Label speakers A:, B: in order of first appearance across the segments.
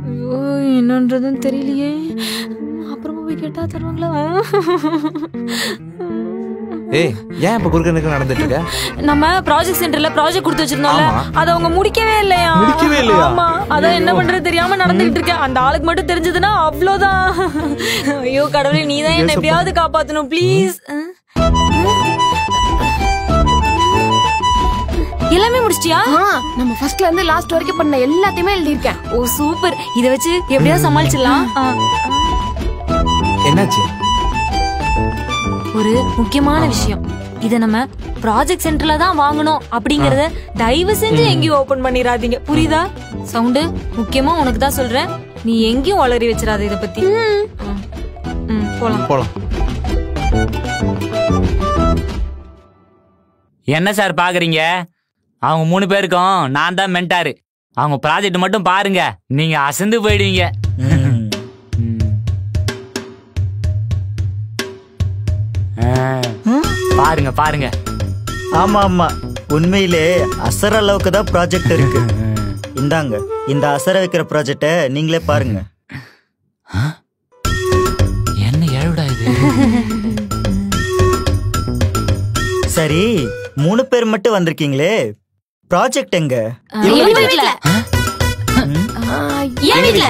A: ஐயோ என்னன்றதும் தெரியலையே அப்புறமா போய் கேட்டா தருவாங்களா
B: ஏய் ஏன் இப்ப குறுக்க நிக்க நடந்துட்டு இருக்க
A: நம்ம ப்ராஜெக்ட் சென்டர்ல ப்ராஜெக்ட் கொடுத்து வச்சிருந்தோம்ல
B: ஆமா.
A: அத அவங்க முடிக்கவே இல்லையா
B: முடிக்கவே இல்லையா?
A: ஆமா அதான் என்ன பண்றது தெரியாம நடந்துகிட்டு இருக்கேன் அந்த ஆளுக்கு மட்டும் தெரிஞ்சதுன்னா அவ்வளவுதான் ஐயோ கடவுளே நீ தான் என்ன எப்படியாவது காப்பாத்தணும் ப்ளீஸ் எல்லாமே முடிச்சிட்டியா
C: ஆ நம்ம ஃபர்ஸ்ட்ல இருந்து லாஸ்ட் வரைக்கும் பண்ண எல்லாத்தையுமே எழுதியிருக்கேன்
A: ஓ சூப்பர் இத வச்சு எப்படியாவது சமாளிச்சிடலாம் ஆ.
B: என்னாச்சு
A: ஒரு முக்கியமான விஷயம் இத நம்ம ப்ராஜெக்ட் சென்டர்ல தான் வாங்கணும் அப்படிங்கறத தயவு செஞ்சு எங்கேயும் ஓபன் பண்ணிடாதீங்க புரியுதா சவுண்டு முக்கியமா உனக்கு தான் சொல்றேன் நீ எங்கேயும் வளரி வச்சிடாத இத பத்தி ஆ. ம், போலாம்
B: போலாம்
D: என்ன சார் பாக்குறீங்க அவங்க மூணு பேருக்கும் நான் தான் மென்டாரு அவங்க ப்ராஜெக்ட் மட்டும் பாருங்க நீங்க அசந்து போயிடுவீங்க ம். ஆ, பாருங்க பாருங்க
E: ஆமா ஆமா உண்மையிலே அசர அளவுக்கு தான் ப்ராஜெக்ட் இருக்கு இந்தாங்க இந்த அசர வைக்கிற ப்ராஜெக்ட நீங்களே பாருங்க
D: என்ன ஏழுடா இது
E: சரி மூணு பேர் மட்டும் வந்திருக்கீங்களே ப்ராஜெக்ட் எங்க
A: எங்க வீட்ல என் வீட்ல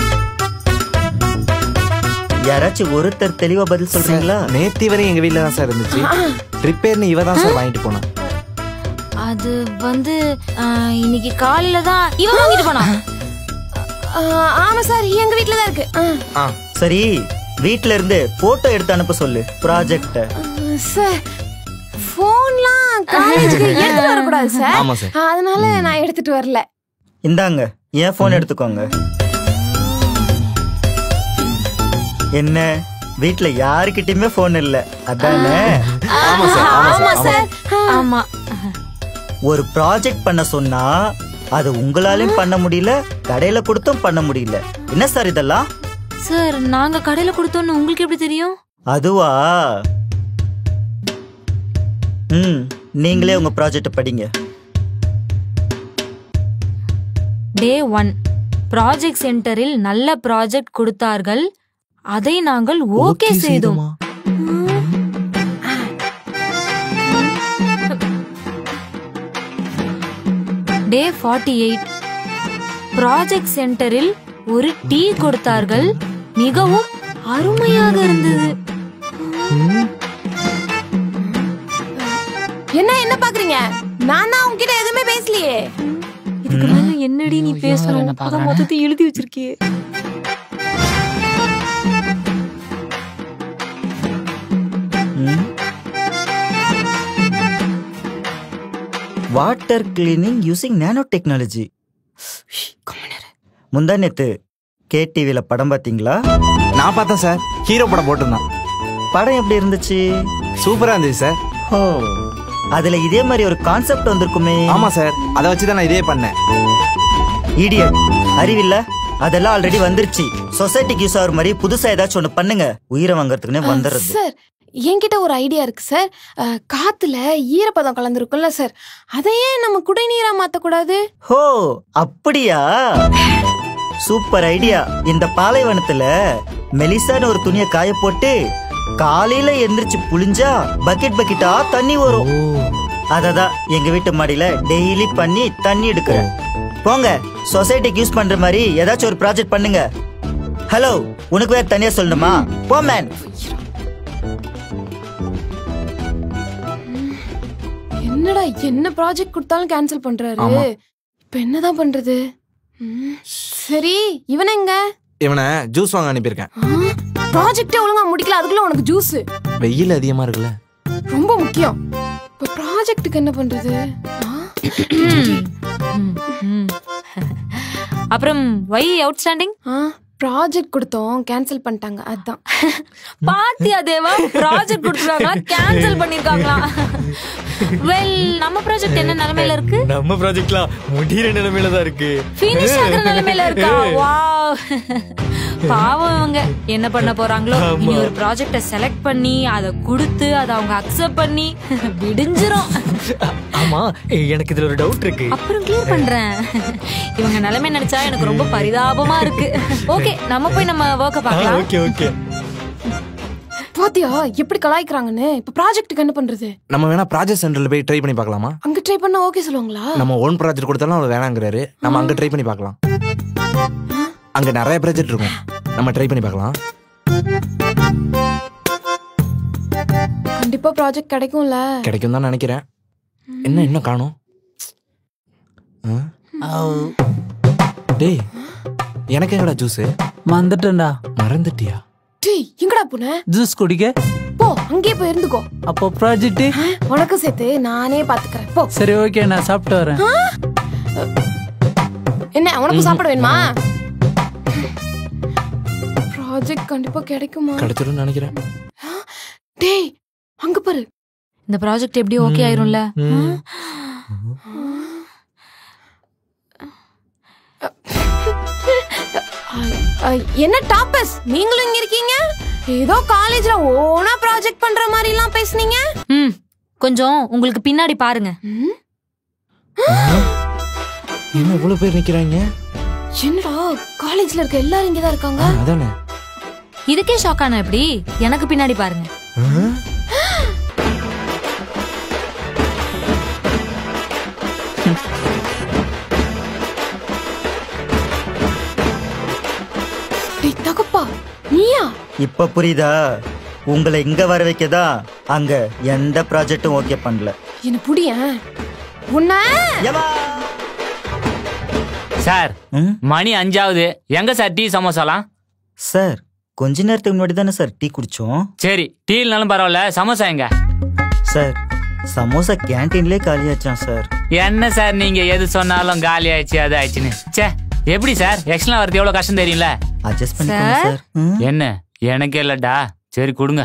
E: யாராச்சும் ஒருத்தர் தெளிவா பதில் சொல்றீங்களா
B: நேத்தி வரை எங்க வீட்ல தான் சார் இருந்துச்சு ரிப்பேர்னு இவ தான் சார் வாங்கிட்டு போனா
A: அது வந்து ஆ, இன்னைக்கு காலையில தான் இவன் வாங்கிட்டு போனா
C: ஆ, ஆமா சார் எங்க வீட்ல தான் இருக்கு ஆ.
B: ஆ
E: சரி வீட்ல இருந்து போட்டோ எடுத்து அனுப்ப சொல்லு ப்ராஜெக்ட
C: சார் போன்லாம் காலேஜுக்கு எடுத்துட்டு வரக்கூடாது சார்
B: ஆமா சார்
C: அதனால நான் எடுத்துட்டு வரல
E: இந்தாங்க என் போன் எடுத்துக்கோங்க என்ன வீட்ல யாருக்கிட்டயுமே போன் இல்ல அதானே
B: ஆமா சார் ஆமா
A: ஆமா
B: சார்
A: சார் ஆமா
E: ஒரு ப்ராஜெக்ட் பண்ண சொன்னா அது உங்களாலையும் பண்ண முடியல கடையில கொடுத்தும் பண்ண முடியல என்ன சார் இதெல்லாம்
A: சார் நாங்க கடையில கொடுத்தோம்னு உங்களுக்கு எப்படி தெரியும்
E: அதுவா ம் நீங்களே உங்க ப்ராஜெக்ட் படிங்க
A: டே ஒன் ப்ராஜெக்ட் சென்டரில் நல்ல ப்ராஜெக்ட் கொடுத்தார்கள் அதை நாங்கள் ஓகே செய்தோம் டே ஃபார்ட்டி எயிட் ப்ராஜெக்ட் சென்டரில் ஒரு டீ கொடுத்தார்கள் மிகவும் அருமையாக இருந்தது
C: என்ன என்ன பாக்குறீங்க நான் தான் உங்ககிட்ட எதுவுமே பேசலையே
A: இதுக்கு மேல என்னடி நீ பேசணும் அதான் மொத்தத்தை எழுதி வச்சிருக்கியே
E: ம். Water cleaning using nano technology முந்தா நேத்து கேடிவில படம் பாத்தீங்களா
B: நான் பார்த்தேன் சார் ஹீரோ படம் போட்டிருந்தான்
E: படம் எப்படி இருந்துச்சு
B: சூப்பரா இருந்துச்சு சார்
E: ஓ அதுல இதே மாதிரி ஒரு கான்செப்ட் வந்திருக்குமே
B: ஆமா சார் அதை வச்சு தான் நான் இதே பண்ணேன்
E: இடியட் அறிவில்ல அதெல்லாம் ஆல்ரெடி வந்துருச்சு சொசைட்டிக்கு யூஸ் ஆகுற மாதிரி புதுசா ஏதாச்சும் ஒண்ணு பண்ணுங்க உயிரை வாங்குறதுக்குன்னே வந்துடுறது
C: சார் என்கிட்ட ஒரு ஐடியா இருக்கு சார் அஹ், காத்துல ஈரப்பதம் கலந்துருக்கும்ல சார் அதையே நம்ம குடிநீரா மாத்தக்கூடாது
E: ஹோ அப்படியா சூப்பர் ஐடியா இந்த பாலைவனத்துல மெலிசான ஒரு துணியை காய போட்டு காலையில எந்திரிச்சு புளிஞ்சா பக்கெட் பக்கெட்டா தண்ணி வரும் அததான் எங்க வீட்டு மாடியில டெய்லி பண்ணி தண்ணி எடுக்கிறேன் போங்க சொசைட்டிக்கு யூஸ் பண்ற மாதிரி ஏதாச்சும் ஒரு ப்ராஜெக்ட் பண்ணுங்க ஹலோ உனக்கு வேற தனியா சொல்லணுமா போ மேன்
C: என்னடா என்ன ப்ராஜெக்ட் கொடுத்தாலும் கேன்சல் பண்றாரு
B: ஆமா.
C: இப்ப என்னதான் பண்றது ம், சரி இவன் எங்க
B: இவனை ஜூஸ் வாங்க அனுப்பியிருக்கேன்
C: ப்ராஜெக்டே ஒழுங்கா முடிக்கல அதுக்குள்ள உனக்கு ஜூஸ்
B: வெயில் அதிகமா இருக்குல்ல
C: ரொம்ப முக்கியம் இப்ப ப்ராஜெக்ட்டுக்கு என்ன பண்றது ஆ?
A: ம், ம். அப்புறம் வை அவுட்ஸ்டாண்டிங்
C: ஆ ப்ராஜெக்ட் கொடுத்தோம் கேன்சல் பண்ணிட்டாங்க அதான்
A: பாத்தியா தேவா ப்ராஜெக்ட் கொடுத்துருக்காங்களா கேன்சல் பண்ணிருக்காங்களா வெல் நம்ம ப்ராஜெக்ட் என்ன நிலைமையில இருக்கு
F: நம்ம ப்ராஜெக்ட்லாம் முடிகிற நிலைமையில தான் இருக்கு
A: ஃபினிஷ் ஆகுற நிலைமையில இருக்கா வாவ் பாவம் அவங்க என்ன பண்ண போறாங்களோ இனி ஒரு ப்ராஜெக்ட செலக்ட் பண்ணி அதை கொடுத்து அதை அவங்க அக்செப்ட் பண்ணி விடிஞ்சிரும்
F: ஆமா எனக்கு இதுல ஒரு டவுட் இருக்கு
A: அப்புறம் கிளியர் பண்றேன் இவங்க நிலைமை நினைச்சா எனக்கு ரொம்ப பரிதாபமா இருக்கு ஓகே நம்ம போய் நம்ம ஒர்க்க பார்க்கலாம்
F: ஓகே ஓகே
C: பாத்தியா எப்படி கலாய்க்கிறாங்கன்னு இப்ப ப்ராஜெக்ட்டுக்கு என்ன பண்றது
B: நம்ம வேணா ப்ராஜெக்ட் சென்டர்ல போய் ட்ரை பண்ணி பார்க்கலாமா
C: அங்க ட்ரை பண்ணா ஓகே சொல்லுவாங்களா
B: நம்ம ஓன் ப்ராஜெக்ட் கொடுத்தாலும் அவர் வேணாங்கிறாரு நம்ம அங்க ட்ரை பண்ணி பார்க்கலாம் அங்க நிறைய ப்ராஜெக்ட் இருக்கும் நம்ம ட்ரை பண்ணி பார்க்கலாம்
C: கண்டிப்பா ப்ராஜெக்ட் கிடைக்கும்ல
B: கிடைக்கும் தான் நினைக்கிறேன் என்ன இன்னும் காணும் டேய் எனக்கு எங்கடா ஜூஸ்
G: மறந்துட்டேன்டா
B: மறந்துட்டியா
C: டேய் எங்கடா போன
G: ஜூஸ் குடிக்க
C: போ அங்கேயே போய் இருந்துக்கோ
G: அப்போ ப்ராஜெக்ட்
C: உனக்கும் சேர்த்து நானே பாத்துக்கறேன் போ
G: சரி ஓகே நான் சாப்பிட்டு வரேன்
C: என்ன உனக்கு சாப்பிட வேணுமா ப்ராஜெக்ட் கண்டிப்பா கிடைக்குமா
B: கிடைச்சிடும் நினைக்கிறேன்
C: டேய் அங்க பாரு
A: இந்த ப்ராஜெக்ட் எப்படி ஓகே ஆயிரும்ல
C: ஐ- ஐ, என்ன டாப்பஸ் நீங்களும் இங்க இருக்கீங்க ஏதோ காலேஜ்ல ஓனா ப்ராஜெக்ட் பண்ற மாதிரி எல்லாம் பேசுனீங்க
A: ம் கொஞ்சம் உங்களுக்கு பின்னாடி பாருங்க
C: ம்?
B: என்ன இவ்வளவு பேர் நிக்கிறாங்க
C: என்னடா காலேஜ்ல இருக்க எல்லாரும் இங்கதான் இருக்காங்க
B: ஆ, அதானே
A: இதுக்கே ஷாக் ஆன எப்படி எனக்கு பின்னாடி பாருங்க
C: டேய் தகப்பா நீயா
E: இப்ப புரியுதா உங்களை இங்க வர வைக்கதா அங்க எந்த ப்ராஜெக்டும் ஓகே பண்ணல
C: என்ன புடிய உன்ன
E: எவா?
D: சார்
E: ம்?
D: மணி அஞ்சாவது எங்க சார் டீ சமோசாலாம்
E: சார் கொஞ்ச நேரத்துக்கு முன்னாடி தானே சார் டீ குடிச்சோம்
D: சரி டீ இல்லைனாலும் பரவாயில்ல சமோசா எங்க
E: சார் சமோசா கேன்டீன்லயே காலியாச்சான் சார்
D: என்ன சார் நீங்க எது சொன்னாலும் காலி ஆயிடுச்சு அது ஆயிடுச்சுன்னு ச்சே எப்படி சார் எக்ஸ்ட்ரா வரது எவ்வளவு கஷ்டம் தெரியும்ல
E: அட்ஜஸ்ட் பண்ணிக்கோங்க
A: சார்?
E: சார் ம்?
D: என்ன எனக்கே இல்லடா சரி கொடுங்க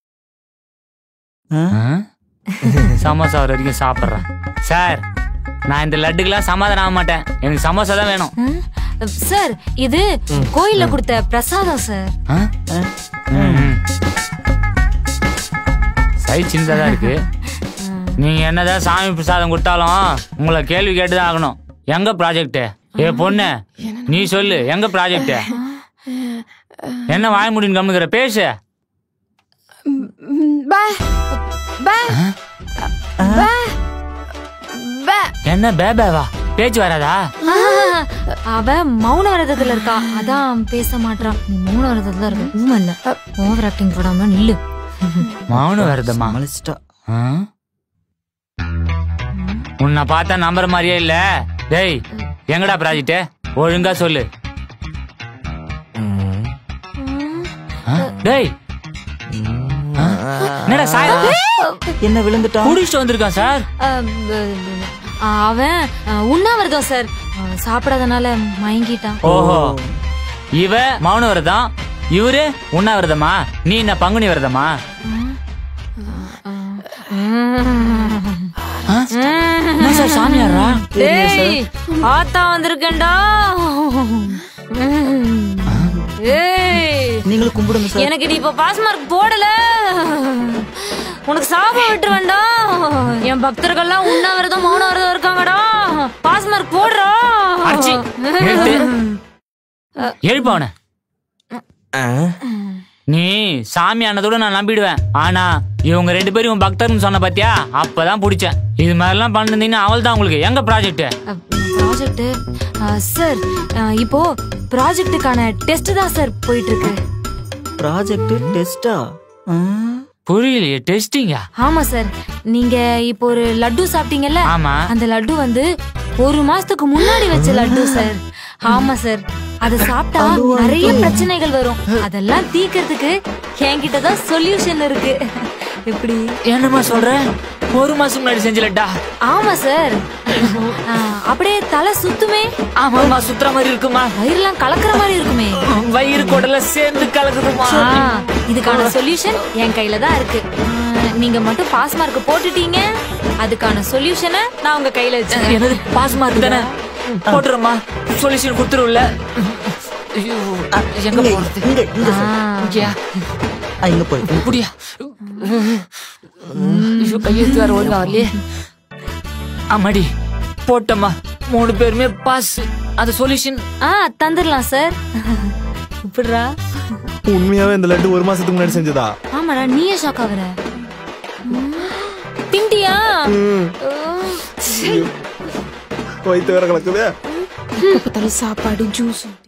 E: ஆ?
D: ஆ? சமோசா வர வரைக்கும் சாப்பிட்றேன் சார் நான் இந்த லட்டுக்கெல்லாம் சமாதானம் ஆக மாட்டேன் எனக்கு சமோசா தான் வேணும்
A: ம்? சார் இது கோயில்ல கொடுத்த பிரசாதம் சார்
D: ஆ? ம். சைஸ் சின்னதா தான் இருக்கு நீங்க என்னதான் சாமி பிரசாதம் கொடுத்தாலும் உங்களை கேள்வி கேட்டுதான் ஆகணும் எங்க ப்ராஜெக்ட் ஏ பொண்ணு நீ சொல்லு எங்க ப்ராஜெக்ட் என்ன வாய முடியும் கம்முங்கிற பேசு
C: ம், பே பே பே பே
D: என்ன பேபேவா பேச்சு வராதா
A: ஆஹ், அவ மௌன விரதத்துல இருக்கா அதான் பேச மாட்றான் நீ மௌன விரதத்துல இருக்க ஊமை இல்ல ஓவர் ஆக்டிங் போடாம நில்லு
D: மௌன வருதம்மா
E: சமாளிச்சிட்டா
D: ஆ? உன்னை பார்த்தா நம்புற மாதிரியே இல்ல டேய் எங்கடா ப்ராஜெக்ட் ஒழுங்கா சொல்லு
B: ம்.
D: ஆ? டேய் ஆ? என்னடா சாய்
E: என்ன விழுந்துட்டான்
D: குடிச்சிட்டு வந்திருக்கான் சார்
A: அஹ், அஹ், அவன் அஹ், உண்ணாவிரதம் சார் அவன் சாப்பிடாதனால மயங்கிட்டான்
D: ஓஹோ இவ மௌன விரதம் இவரு உண்ணாவிரதமா நீ என்ன பங்குனி விரதமா ஆ? என்ன சார் சாமியாரா
A: டேய் ஆத்தா வந்திருக்கேன்டா ஏய்
E: நீங்களும் கும்பிடுங்க சார்
A: எனக்கு நீ இப்ப பாஸ் மார்க் போடல உனக்கு சாபம் விட்டுருவேன்டா என் பக்தர்கள்லாம் உண்ணாவிரதம் மௌனாவிரதம் இருக்காங்கடா பாஸ் மார்க் போடுறா
D: அச்சி, நிறுத்து. எழுப்பு அவனை
B: ஆ?
D: நீ சாமி ஆனதோட நான் நம்பிடுவேன் ஆனா இவங்க ரெண்டு பேரும் இவன் பக்தர்னு சொன்ன பாத்தியா அப்பதான் பிடிச்சேன் இது மாதிரிலாம் பண்ணிருந்தீங்கன்னா அவள் தான் உங்களுக்கு எங்க ப்ராஜெக்ட்
A: ப்ராஜெக்ட் சார் இப்போ ப்ராஜெக்ட்டுக்கான டெஸ்ட் தான் சார் போயிட்டு இருக்கு
E: ப்ராஜெக்ட் டெஸ்டா
D: புரியலையே டெஸ்டிங்கா
A: ஆமா சார் நீங்க இப்போ ஒரு லட்டு சாப்பிட்டீங்கல்ல
D: ஆமா
A: அந்த லட்டு வந்து ஒரு மாசத்துக்கு முன்னாடி வச்ச லட்டு சார் ஆமா சார் அத சாப்பிட்டா நிறைய பிரச்சனைகள் வரும் அதெல்லாம் தீக்கிறதுக்கு என்கிட்ட தான் சொல்யூஷன் இருக்கு எப்படி
D: என்னம்மா சொல்ற ஒரு மாசம் முன்னாடி செஞ்சலட்டா
A: ஆமா சார் ஆ, அப்படியே தலை சுத்துமே
D: ஆமாமா சுத்துற மாதிரி இருக்குமா
A: வயிறுலாம் கலக்குற மாதிரி இருக்குமே
D: வயிறு குடல சேர்ந்து கலக்குதுமா
A: ஆ, இதுக்கான சொல்யூஷன் என் கையில தான் இருக்கு ஆ, நீங்க மட்டும் பாஸ் மார்க் போட்டுட்டீங்க அதுக்கான சொல்யூஷனை நான் உங்க கையில வச்சேன்
D: எனது பாஸ் மார்க் தானே போட்டுறமா சொல்யூஷன் கொடுத்துருவில்ல ஐயோ,
E: ஆ,
D: எங்க
E: இங்க,
D: போறது
E: இங்க இங்க சார்.
D: இங்கயா?
E: ஆ, இங்க போய்
D: இப்படியா ஐயோ, கையெழுத்து வேற ஒழுங்கா வரலையே ஆமாடி போட்டம்மா மூணு பேருமே பாஸ் அது சொல்யூஷன்
A: ஆ தந்துடலாம் சார் இப்படிரா
B: உண்மையாவே இந்த லட்டு ஒரு மாசத்துக்கு முன்னாடி செஞ்சதா
A: ஆமாடா நீயே ஷாக் ஆகுற திண்டியா
B: வயிற்று வேற கலக்குதே
C: பார்த்தாலும் சாப்பாடு ஜூஸ்